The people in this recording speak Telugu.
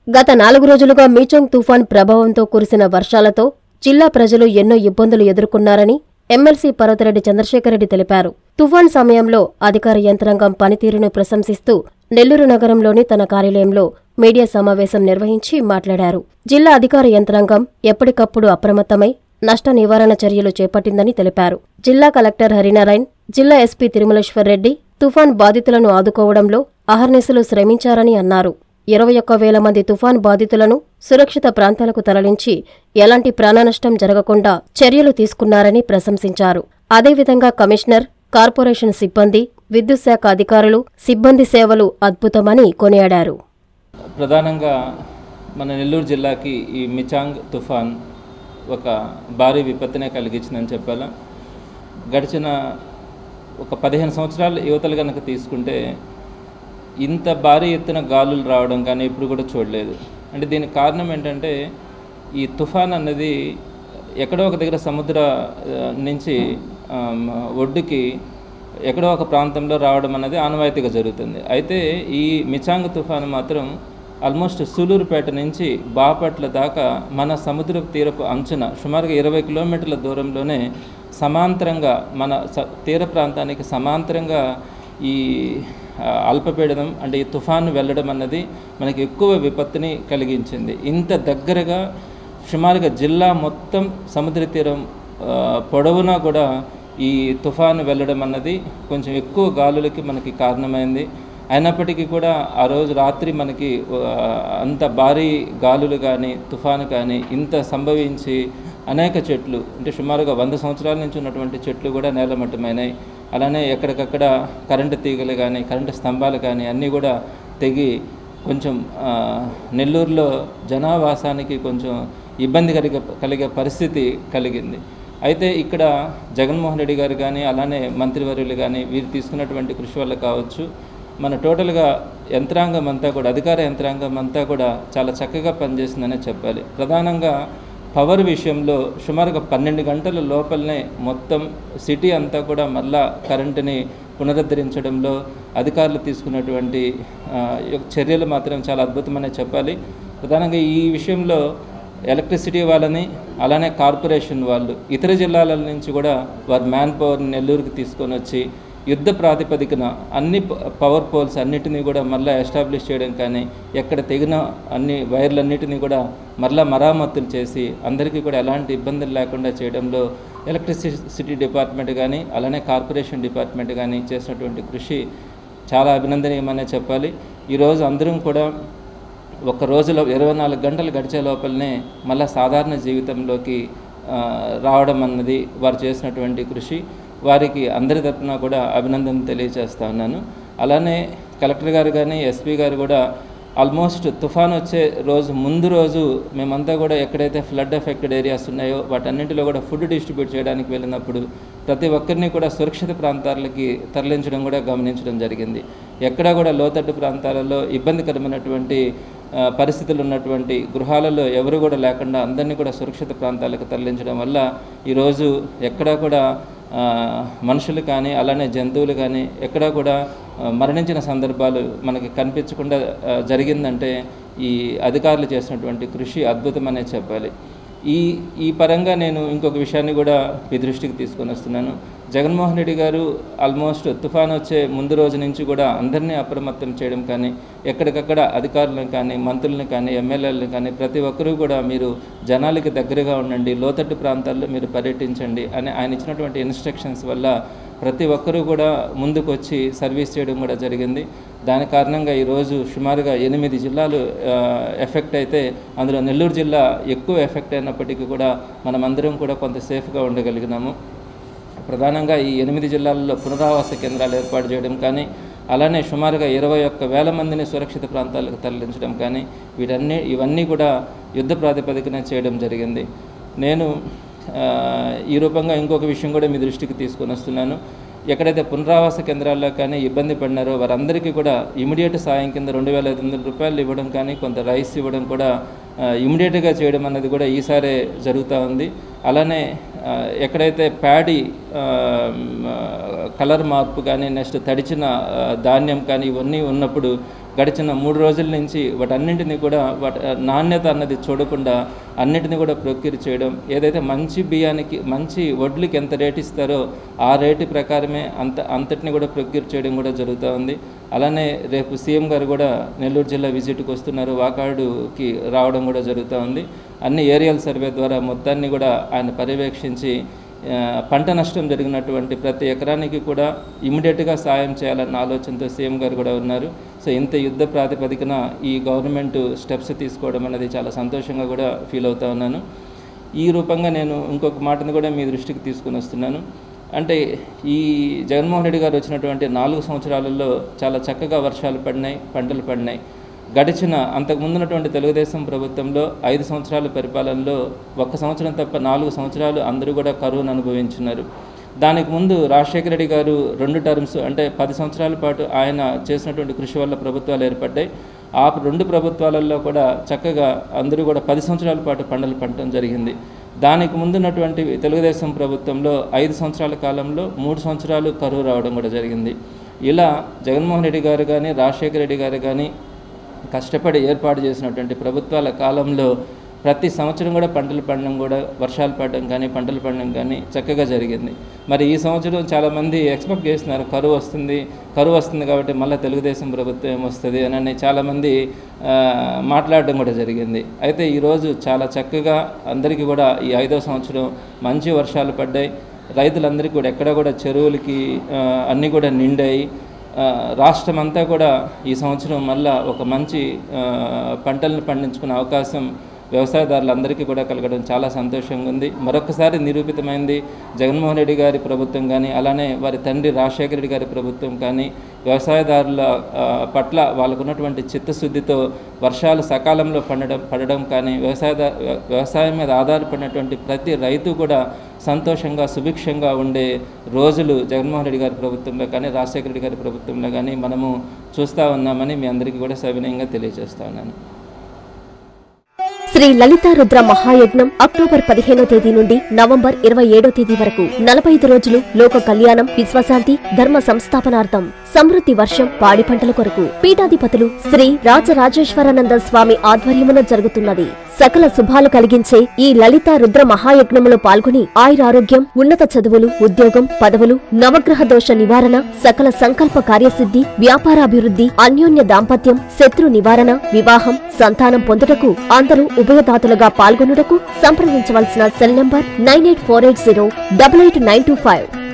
గత నాలుగు రోజులుగా మీచోంగ్ తుఫాన్ ప్రభావంతో కురిసిన వర్షాలతో జిల్లా ప్రజలు ఎన్నో ఇబ్బందులు ఎదుర్కొన్నారని ఎమ్మెల్సీ పర్వతరెడ్డి చంద్రశేఖరరెడ్డి తెలిపారు తుఫాన్ సమయంలో అధికార యంత్రాంగం పనితీరును ప్రశంసిస్తూ నెల్లూరు నగరంలోని తన కార్యాలయంలో మీడియా సమావేశం నిర్వహించి మాట్లాడారు జిల్లా అధికార యంత్రాంగం ఎప్పటికప్పుడు అప్రమత్తమై నష్ట నివారణ చర్యలు చేపట్టిందని తెలిపారు జిల్లా కలెక్టర్ హరినారాయణ్ జిల్లా ఎస్పీ తిరుమలేశ్వర్ రెడ్డి తుఫాన్ బాధితులను ఆదుకోవడంలో అహర్నిశలు శ్రమించారని అన్నారు ఇరవై ఒక్క వేల మంది తుఫాన్ బాధితులను సురక్షిత ప్రాంతాలకు తరలించి ఎలాంటి ప్రాణనష్టం జరగకుండా చర్యలు తీసుకున్నారని ప్రశంసించారు అదేవిధంగా కమిషనర్ కార్పొరేషన్ సిబ్బంది విద్యుత్ శాఖ అధికారులు సిబ్బంది సేవలు అద్భుతమని కొనియాడారు ప్రధానంగా మన నెల్లూరు జిల్లాకి ఈ మిచాంగ్ తుఫాన్ ఒక భారీ విపత్తునే కలిగించిందని చెప్పాలా గడిచిన ఒక పదిహేను సంవత్సరాల యువతలు కనుక తీసుకుంటే ఇంత భారీ ఎత్తున గాలులు రావడం కానీ ఎప్పుడు కూడా చూడలేదు అంటే దీనికి కారణం ఏంటంటే ఈ తుఫాన్ అన్నది ఎక్కడో ఒక దగ్గర సముద్ర ఆ, నుంచి ఆమ్, ఒడ్డుకి ఎక్కడో ఒక ప్రాంతంలో రావడం అనేది ఆనవాయితీగా జరుగుతుంది అయితే ఈ మిచాంగ్ తుఫాను మాత్రం ఆల్మోస్ట్ సూలూరుపేట నుంచి బాపట్ల దాకా మన సముద్ర తీరపు అంచున సుమారుగా ఇరవై కిలోమీటర్ల దూరంలోనే సమాంతరంగా మన స తీర ప్రాంతానికి సమాంతరంగా ఈ ఆ, అల్పపీడనం అంటే ఈ తుఫాను వెళ్ళడం అన్నది మనకి ఎక్కువ విపత్తుని కలిగించింది ఇంత దగ్గరగా సుమారుగా జిల్లా మొత్తం సముద్ర తీరం ఆ, పొడవునా కూడా ఈ తుఫాను వెళ్ళడం అన్నది కొంచెం ఎక్కువ గాలులకి మనకి కారణమైంది అయినప్పటికీ కూడా ఆ రోజు రాత్రి మనకి ఆ, అంత భారీ గాలులు కానీ తుఫాను కానీ ఇంత సంభవించి అనేక చెట్లు అంటే సుమారుగా వంద సంవత్సరాల నుంచి ఉన్నటువంటి చెట్లు కూడా నేలమట్టమైనాయి అలానే ఎక్కడికక్కడ కరెంటు తీగలు కానీ కరెంటు స్తంభాలు కానీ అన్నీ కూడా తెగి కొంచెం ఆ, నెల్లూరులో జనావాసానికి కొంచెం ఇబ్బంది కలిగే కలిగే పరిస్థితి కలిగింది అయితే ఇక్కడ జగన్మోహన్ రెడ్డి గారు కానీ అలానే మంత్రివర్యులు కానీ వీరు తీసుకున్నటువంటి కృషి వల్ల కావచ్చు మన టోటల్గా యంత్రాంగం అంతా కూడా అధికార యంత్రాంగం అంతా కూడా చాలా చక్కగా పనిచేసిందనే చెప్పాలి ప్రధానంగా పవర్ విషయంలో సుమారుగా పన్నెండు గంటల లోపలనే మొత్తం సిటీ అంతా కూడా మళ్ళా కరెంటుని పునరుద్ధరించడంలో అధికారులు తీసుకున్నటువంటి ఆ, యొక్క చర్యలు మాత్రం చాలా అద్భుతమనే చెప్పాలి ప్రధానంగా ఈ విషయంలో ఎలక్ట్రిసిటీ వాళ్ళని అలానే కార్పొరేషన్ వాళ్ళు ఇతర జిల్లాల నుంచి కూడా వారి మ్యాన్ పవర్ నెల్లూరుకి తీసుకొని వచ్చి యుద్ధ ప్రాతిపదికన అన్ని ప- పవర్ పోల్స్ అన్నిటినీ కూడా మళ్ళీ ఎస్టాబ్లిష్ చేయడం కానీ ఎక్కడ తెగిన అన్ని వైర్లన్నిటినీ కూడా మళ్ళీ మరామతులు చేసి అందరికీ కూడా ఎలాంటి ఇబ్బందులు లేకుండా చేయడంలో ఎలక్ట్రిసిటీ డిపార్ట్మెంట్ కానీ అలానే కార్పొరేషన్ డిపార్ట్మెంట్ కానీ చేసినటువంటి కృషి చాలా అభినందనీయమనే చెప్పాలి ఈరోజు అందరం కూడా ఒక రోజులో ఇరవై నాలుగు గంటలు గడిచే లోపలనే మళ్ళీ సాధారణ జీవితంలోకి ఆ, రావడం అన్నది వారు చేసినటువంటి కృషి వారికి అందరి తరపున కూడా అభినందన తెలియజేస్తా ఉన్నాను అలానే కలెక్టర్ గారు కానీ ఎస్పీ గారు కూడా ఆల్మోస్ట్ తుఫాన్ వచ్చే రోజు ముందు రోజు మేమంతా కూడా ఎక్కడైతే ఫ్లడ్ ఎఫెక్టెడ్ ఏరియాస్ ఉన్నాయో వాటన్నింటిలో కూడా ఫుడ్ డిస్ట్రిబ్యూట్ చేయడానికి వెళ్ళినప్పుడు ప్రతి ఒక్కరిని కూడా సురక్షిత ప్రాంతాలకి తరలించడం కూడా గమనించడం జరిగింది ఎక్కడా కూడా లోతట్టు ప్రాంతాలలో ఇబ్బందికరమైనటువంటి ఆ, పరిస్థితులు ఉన్నటువంటి గృహాలలో ఎవరు కూడా లేకుండా అందరినీ కూడా సురక్షిత ప్రాంతాలకు తరలించడం వల్ల ఈరోజు ఎక్కడా కూడా ఆ, మనుషులు కానీ అలానే జంతువులు కానీ ఎక్కడా కూడా ఆ, మరణించిన సందర్భాలు మనకి కనిపించకుండా ఆ, జరిగిందంటే ఈ అధికారులు చేసినటువంటి కృషి అద్భుతమనే చెప్పాలి ఈ ఈ పరంగా నేను ఇంకొక విషయాన్ని కూడా మీ దృష్టికి తీసుకొని వస్తున్నాను జగన్మోహన్ రెడ్డి గారు ఆల్మోస్ట్ తుఫాన్ వచ్చే ముందు రోజు నుంచి కూడా అందరినీ అప్రమత్తం చేయడం కానీ ఎక్కడికక్కడ అధికారులను కానీ మంత్రులను కానీ ఎమ్మెల్యేలను కానీ ప్రతి ఒక్కరూ కూడా మీరు జనాలకి దగ్గరగా ఉండండి లోతట్టు ప్రాంతాల్లో మీరు పర్యటించండి అని ఆయన ఇచ్చినటువంటి ఇన్స్ట్రక్షన్స్ వల్ల ప్రతి ఒక్కరూ కూడా ముందుకు వచ్చి సర్వీస్ చేయడం కూడా జరిగింది దాని కారణంగా ఈరోజు సుమారుగా ఎనిమిది జిల్లాలు ఆ, ఎఫెక్ట్ అయితే అందులో నెల్లూరు జిల్లా ఎక్కువ ఎఫెక్ట్ అయినప్పటికీ కూడా మనమందరం కూడా కొంత సేఫ్గా ఉండగలిగినాము ప్రధానంగా ఈ ఎనిమిది జిల్లాల్లో పునరావాస కేంద్రాలు ఏర్పాటు చేయడం కానీ అలానే సుమారుగా ఇరవై ఒక్క వేల మందిని సురక్షిత ప్రాంతాలకు తరలించడం కానీ వీటన్ని ఇవన్నీ కూడా యుద్ధ ప్రాతిపదికన చేయడం జరిగింది నేను ఆ, ఈ రూపంగా ఇంకొక విషయం కూడా మీ దృష్టికి తీసుకొని వస్తున్నాను ఎక్కడైతే పునరావాస కేంద్రాల్లో కానీ ఇబ్బంది పడినారో వారందరికీ కూడా ఇమీడియట్ సాయం కింద రెండు వేల ఐదు వందల రూపాయలు ఇవ్వడం కానీ కొంత రైస్ ఇవ్వడం కూడా ఇమీడియట్గా చేయడం అన్నది కూడా ఈసారే జరుగుతూ ఉంది అలానే ఆ, ఎక్కడైతే ప్యాడీ ఆ, మ్, కలర్ మార్పు కానీ నెక్స్ట్ తడిచిన ఆ, ధాన్యం కానీ ఇవన్నీ ఉన్నప్పుడు గడిచిన మూడు రోజుల నుంచి వాటన్నింటినీ కూడా వాటి నాణ్యత అన్నది చూడకుండా అన్నిటిని కూడా ప్రొక్యూర్ చేయడం ఏదైతే మంచి బియ్యానికి మంచి వడ్లకి ఎంత రేట్ ఇస్తారో ఆ రేటు ప్రకారమే అంత అంతటిని కూడా ప్రొక్యూర్ చేయడం కూడా జరుగుతూ ఉంది అలానే రేపు సీఎం గారు కూడా నెల్లూరు జిల్లా విజిట్కి వస్తున్నారు వాకాడుకి రావడం కూడా జరుగుతూ ఉంది అన్ని ఏరియల్ సర్వే ద్వారా మొత్తాన్ని కూడా ఆయన పర్యవేక్షించి ఆ, పంట నష్టం జరిగినటువంటి ప్రతి ఎకరానికి కూడా ఇమీడియట్గా సాయం చేయాలన్న ఆలోచనతో సీఎం గారు కూడా ఉన్నారు సో ఇంత యుద్ధ ప్రాతిపదికన ఈ గవర్నమెంట్ స్టెప్స్ తీసుకోవడం అనేది చాలా సంతోషంగా కూడా ఫీల్ అవుతా ఉన్నాను ఈ రూపంగా నేను ఇంకొక మాటను కూడా మీ దృష్టికి తీసుకుని వస్తున్నాను అంటే ఈ జగన్మోహన్ రెడ్డి గారు వచ్చినటువంటి నాలుగు సంవత్సరాలలో చాలా చక్కగా వర్షాలు పడినాయి పంటలు పడినాయి గడిచిన అంతకు ముందున్నటువంటి తెలుగుదేశం ప్రభుత్వంలో ఐదు సంవత్సరాల పరిపాలనలో ఒక్క సంవత్సరం తప్ప నాలుగు సంవత్సరాలు అందరూ కూడా కరువును అనుభవించున్నారు దానికి ముందు రాజశేఖర రెడ్డి గారు రెండు టర్మ్స్ అంటే పది సంవత్సరాల పాటు ఆయన చేసినటువంటి కృషి వల్ల ప్రభుత్వాలు ఏర్పడ్డాయి ఆ రెండు ప్రభుత్వాలలో కూడా చక్కగా అందరూ కూడా పది సంవత్సరాల పాటు పంటలు పండటం జరిగింది దానికి ముందున్నటువంటి తెలుగుదేశం ప్రభుత్వంలో ఐదు సంవత్సరాల కాలంలో మూడు సంవత్సరాలు కరువు రావడం కూడా జరిగింది ఇలా జగన్మోహన్ రెడ్డి గారు కానీ రాజశేఖర రెడ్డి గారు కానీ కష్టపడి ఏర్పాటు చేసినటువంటి ప్రభుత్వాల కాలంలో ప్రతి సంవత్సరం కూడా పంటలు పండడం కూడా వర్షాలు పడడం కానీ పంటలు పండడం కానీ చక్కగా జరిగింది మరి ఈ సంవత్సరం చాలామంది ఎక్స్పెక్ట్ చేస్తున్నారు కరువు వస్తుంది కరువు వస్తుంది కాబట్టి మళ్ళీ తెలుగుదేశం ప్రభుత్వం ఏమొస్తుంది అని చాలామంది ఆ, మాట్లాడడం కూడా జరిగింది అయితే ఈరోజు చాలా చక్కగా అందరికీ కూడా ఈ ఐదో సంవత్సరం మంచి వర్షాలు పడ్డాయి రైతులందరికీ కూడా ఎక్కడ కూడా చెరువులకి ఆ, అన్నీ కూడా నిండాయి ఆ, రాష్ట్రం అంతా కూడా ఈ సంవత్సరం మళ్ళా ఒక మంచి ఆ, పంటలను పండించుకునే అవకాశం వ్యవసాయదారులందరికీ కూడా కలగడం చాలా సంతోషంగా ఉంది మరొకసారి నిరూపితమైంది జగన్మోహన్ రెడ్డి గారి ప్రభుత్వం కానీ అలానే వారి తండ్రి రాజశేఖర రెడ్డి గారి ప్రభుత్వం కానీ వ్యవసాయదారుల ఆ, పట్ల వాళ్ళకు ఉన్నటువంటి చిత్తశుద్ధితో వర్షాలు సకాలంలో పండడం పడడం కానీ వ్యవసాయ వ్యవసాయం మీద ఆధారపడినటువంటి ప్రతి రైతు కూడా సంతోషంగా సుభిక్షంగా ఉండే రోజులు జగన్మోహన్ రెడ్డి గారి ప్రభుత్వంలో కానీ రాజశేఖర రెడ్డి గారి ప్రభుత్వంలో కానీ మనము చూస్తూ ఉన్నామని మీ అందరికీ కూడా సవినయంగా తెలియజేస్తా ఉన్నాను శ్రీ లలితా రుద్ర మహాయజ్ఞం అక్టోబర్ పదిహేనో తేదీ నుండి నవంబర్ ఇరవై ఏడో తేదీ వరకు నలభై ఐదు రోజులు లోక కళ్యాణం విశ్వశాంతి ధర్మ సంస్థాపనార్థం సమృద్ధి వర్షం పాడి పంటల కొరకు పీఠాధిపతులు శ్రీ రాజరాజేశ్వరానంద స్వామి ఆధ్వర్యమున జరుగుతున్నది సకల శుభాలు కలిగించే ఈ లలితా రుద్ర మహాయజ్ఞములో పాల్గొని ఆయురారోగ్యం ఉన్నత చదువులు ఉద్యోగం పదవులు నవగ్రహ దోష నివారణ సకల సంకల్ప కార్యసిద్ధి వ్యాపారాభివృద్ధి అన్యోన్య దాంపత్యం శత్రు నివారణ వివాహం సంతానం పొందుటకు అందరూ ఉభయదాతలుగా పాల్గొనుటకు సంప్రదించవలసిన cell number nine eight four eight zero double eight nine two five